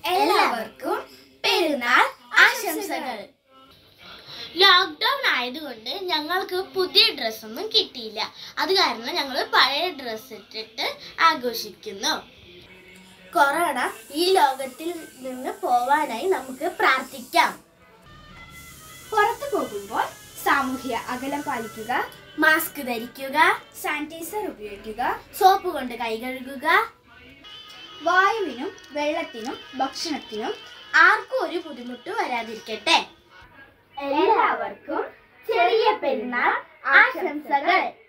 എല്ലാവർക്കും പെരുന്നാൾ ആശംസകൾ ലോക്ക്ഡൗൺ ആയതുകൊണ്ട് ഞങ്ങൾക്ക് പുതിയ ഡ്രസ്സൊന്നും കിട്ടിയില്ല അത് കാരണം ഞങ്ങൾ പഴയ ഡ്രസ്സ് ഇട്ടിട്ട് ആഘോഷിക്കുന്നു കൊറോണ ഈ ലോകത്തിൽ നിന്ന് പോവാനായി നമുക്ക് പ്രാർത്ഥിക്കാം പുറത്തു പോകുമ്പോൾ സാമൂഹ്യ അകലം പാലിക്കുക മാസ്ക് ധരിക്കുക സാനിറ്റൈസർ ഉപയോഗിക്കുക സോപ്പ് കൊണ്ട് കൈ കഴുകുക വായുവിനും വെള്ളത്തിനും ഭക്ഷണത്തിനും ആർക്കും ഒരു ബുദ്ധിമുട്ട് വരാതിരിക്കട്ടെ എല്ലാവർക്കും ചെറിയ പെരുന്നാൾ ആശംസകൾ